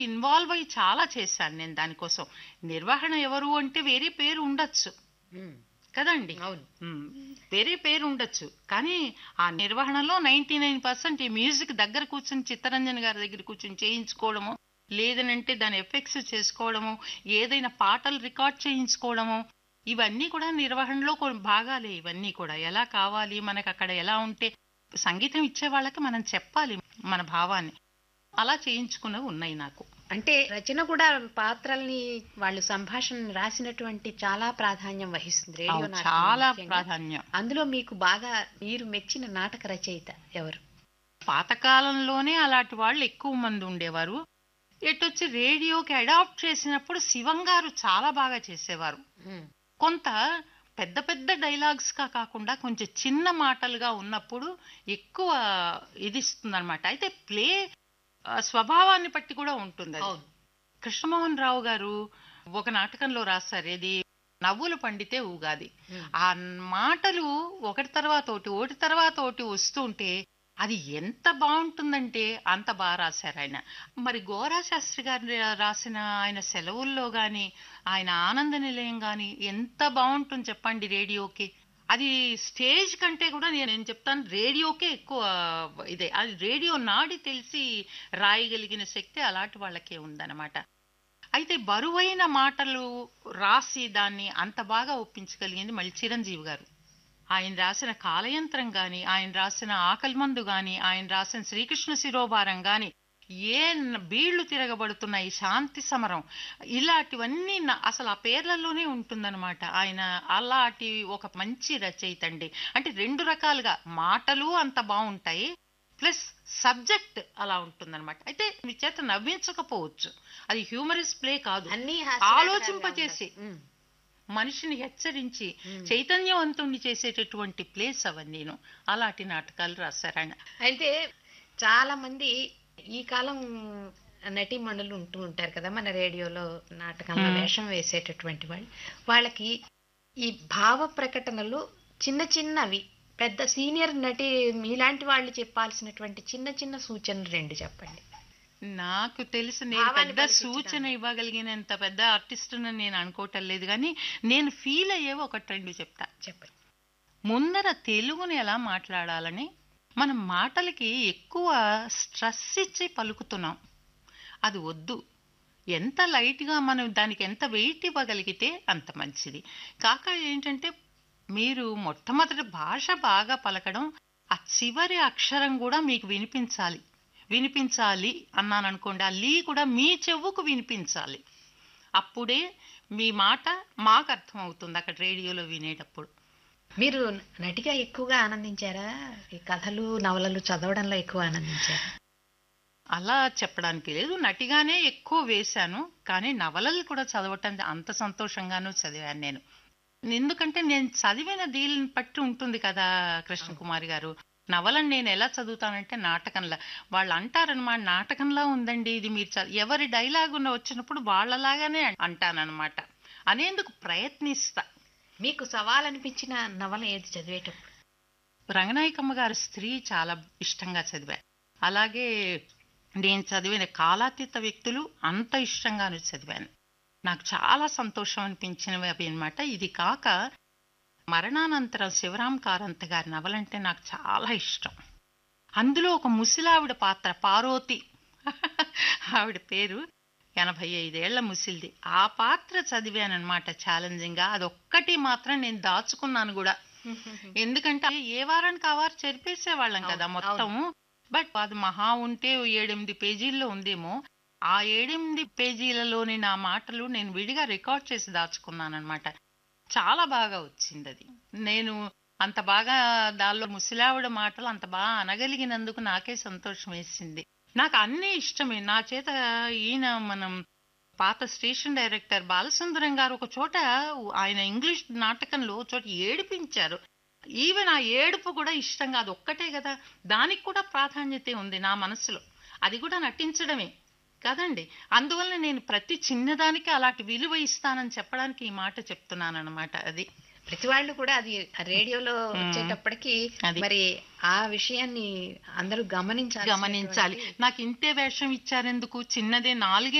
Involve అయ్యి చాలా చేశాను నేను దానికోసం నిర్వహణ ఎవరు అంటే వేరే పేరు ఉండొచ్చు ఉమ్, కదండి అవును మ్మ్. వేరే పేరు ఉండొచ్చు కానీ ఆ నిర్వహణలో నైన్టీ నైన్ పర్సెంట్ ఈ మ్యూజిక్ దగ్గర కూర్చొని చిత్తరంజన్ గారి దగ్గర కూర్చొని చేయించుకోవడము లేదనంటే దాని ఎఫెక్ట్స్ చేసుకోవడము ఏదైనా పాటలు రికార్డ్ చేయించుకోవడము ఇవన్నీ కూడా నిర్వహణలో కొన్ని భాగాలే ఇవన్నీ కూడా ఎలా కావాలి మనకు అక్కడ ఎలా ఉంటే సంగీతం ఇచ్చే వాళ్ళకి మనం చెప్పాలి మన భావాన్ని అలా చేయించుకున్నవి ఉన్నాయి నాకు అంటే రచన కూడా పాత్రల్ని వాళ్ళు సంభాషణ రాసినటువంటి చాలా ప్రాధాన్యం వహిస్తుంది రేడియో అవును, నాటకం చాలా ముఖ్యంగా. ప్రాధాన్యం అందులో మీకు బాగా మీరు మెచ్చిన నాటక రచయిత ఎవరు పాతకాలంలోనే అలాంటి వాళ్ళు ఎక్కువ మంది ఉండేవారు ఎటొచ్చి రేడియోకి అడాప్ట్ చేసినప్పుడు శివం గారు చాలా బాగా చేసేవారు ఉమ్, కొంత పెద్ద పెద్ద డైలాగ్స్ గా కాకుండా కొంచెం చిన్న మాటలుగా ఉన్నప్పుడు ఎక్కువ ఇది ఇస్తుంది అనమాట అయితే ప్లే స్వభావాన్ని బట్టి కూడా ఉంటుంది అది. అవును కృష్ణమోహన్ రావు గారు ఒక నాటకంలో రాశారు ఇది నవ్వులు పండితే ఊగాది ఉమ్, ఆ మాటలు ఒకటి తర్వాత ఒకటి ఒకటి తర్వాత ఒకటి వస్తుంటే అది ఎంత బాగుంటుందంటే అంత బాగా రాశారు ఆయన మరి గోరా శాస్త్రి గారు రాసిన ఆయన సెలవుల్లో గాని ఆయన ఆనంద నిలయం గాని ఎంత బాగుంటుంది చెప్పండి రేడియోకి అది స్టేజ్ కంటే కూడా నేను నేను చెప్తాను రేడియోకే ఎక్కువ ఇదే అది రేడియో నాడి తెలిసి రాయగలిగిన శక్తి అలాంటి వాళ్ళకే ఉందన్నమాట అయితే బరువైన మాటలు రాసి దాన్ని అంత బాగా ఒప్పించగలిగింది మళ్ళీ చిరంజీవి గారు ఆయన రాసిన కాలయంత్రం గాని ఆయన రాసిన ఆకల్మందు గాని ఆయన రాసిన శ్రీకృష్ణ శిరోభారం గాని ఏ న- బీళ్లు తిరగబడుతున్నాయి శాంతి సమరం ఇలాంటివన్నీ నా- అసలు ఆ పేర్లలోనే ఉంటుందన్నమాట ఆయన అలాంటి ఒక మంచి రచయిత అండి అంటే రెండు రకాలుగా మాటలు అంత బాగుంటాయి ప్లస్ సబ్జెక్ట్ అలా ఉంటుందన్నమాట అయితే మీ చేత నవ్వించకపోవచ్చు అది హ్యూమరస్ ప్లే కాదు అన్ని ఆలోచింపచేసి. ఉమ్, మనిషిని హెచ్చరించి ఉమ్. చైతన్యవంతుణ్ణి చేసేటటువంటి ప్లేస్ అవన్నీను అలాంటి నాటకాలు రాశారు ఆయన అయితే చాలా మంది ఈ కాలం నటీమణులు ఉంటూ ఉంటారు కదా మన రేడియోలో నాటకంలో మ్మ్. వేషం వేసేటటువంటి వాళ్ళు వాళ్ళకి ఈ భావ ప్రకటనలు చిన్న చిన్నవి పెద్ద సీనియర్ నటి మీలాంటి వాళ్ళు చెప్పాల్సినటువంటి చిన్న చిన్న సూచనలు రెండు చెప్పండి నాకు తెలిసి నేను భావాన్ని పెద్ద పలికించడానికి. సూచన ఇవ్వగలిగినంత పెద్ద ఆర్టిస్ట్ నేను అనుకోవటం లేదు కానీ నేను ఫీల్ అయ్యేవి ఒకటి రెండు చెప్తా చెప్పండి ముందర తెలుగుని ఎలా మాట్లాడాలని మనం మాటలకి ఎక్కువ స్ట్రెస్ ఇచ్చి పలుకుతున్నాం అది వద్దు ఎంత లైట్గా మనం దానికి ఎంత వెయిట్ ఇవ్వగలిగితే అంత మంచిది కాక ఏంటంటే మీరు మొట్టమొదటి భాష బాగా పలకడం ఆ చివరి అక్షరం కూడా మీకు వినిపించాలి వినిపించాలి అన్నాను అనుకోండి ఆ లీ కూడా మీ చెవుకు వినిపించాలి అప్పుడే మీ మాట మాకు అర్థమవుతుంది అక్కడ రేడియోలో వినేటప్పుడు మీరు నటిగా ఎక్కువగా ఆనందించారా ఈ కథలు నవలలు చదవడంలో ఎక్కువ ఆనందించారా అలా చెప్పడానికి లేదు నటిగానే ఎక్కువ వేశాను కానీ నవలలు కూడా చదవటం అంత సంతోషంగానూ చదివాను నేను ఎందుకంటే నేను చదివిన దీనిని బట్టి ఉంటుంది కదా కృష్ణకుమారి గారు నవలను నేను ఎలా చదువుతానంటే నాటకంలా వాళ్ళు అంటారనమాట నాటకంలా ఉందండి ఇది మీరు చ- ఎవరి డైలాగ్ ఉన్న వచ్చినప్పుడు వాళ్ళలాగానే అంటానన్నమాట అనేందుకు ప్రయత్నిస్తా మీకు సవాల్ అనిపించిన నవల ఏది చదివేటప్పుడు రంగనాయకమ్మ గారి స్త్రీ చాలా ఇష్టంగా చదివా అలాగే నేను చదివిన కాలాతీత వ్యక్తులు అంత ఇష్టంగాను చదివాను నాకు చాలా సంతోషం అనిపించినవి అవి అనమాట ఇది కాక మరణానంతరం శివరాం కారంత గారి నవలంటే నాకు చాలా ఇష్టం అందులో ఒక ముసిలావిడ పాత్ర పార్వతి ఆవిడ పేరు ఎనభై ఐదేళ్ల ముసిల్ది ఆ పాత్ర చదివానమాట ఛాలెంజింగ్ గా అదొక్కటి మాత్రం నేను దాచుకున్నాను కూడా ఎందుకంటే ఏ వారానికి ఆ వారం చెరిపేసేవాళ్ళం కదా అవును, మొత్తం బట్ అది మహా ఉంటే ఓ ఏడెనిమిది పేజీల్లో ఉందేమో ఆ ఏడెనిమిది పేజీలలోని నా మాటలు నేను విడిగా రికార్డ్ చేసి దాచుకున్నాను అనమాట చాలా బాగా వచ్చింది అది నేను అంత బాగా దానిలో ముసిలావిడ మాటలు అంత బాగా అనగలిగినందుకు నాకే సంతోషం వేసింది నాకు అన్నీ ఇష్టమే నా చేత ఈయన మనం పాత స్టేషన్ డైరెక్టర్ బాలసుందరం గారు ఒక చోట ఆయన ఇంగ్లీష్ నాటకంలో ఒక చోట ఏడిపించారు ఈవెన్ ఆ ఏడుపు కూడా ఇష్టం కాదు ఒక్కటే కదా దానికి కూడా ప్రాధాన్యత ఉంది నా మనసులో అది కూడా నటించడమే కదండి అందువల్ల నేను ప్రతి చిన్నదానికి అలాంటి విలువ ఇస్తానని చెప్పడానికి ఈ మాట చెప్తున్నాను అనమాట అది ప్రతి వాళ్ళు కూడా అది రేడియోలో వచ్చేటప్పటికి అది. మరి ఆ విషయాన్ని అందరూ గమనించాలి గమనించాలి నాకు ఇంతే వేషం ఇచ్చారెందుకు చిన్నదే నాలుగే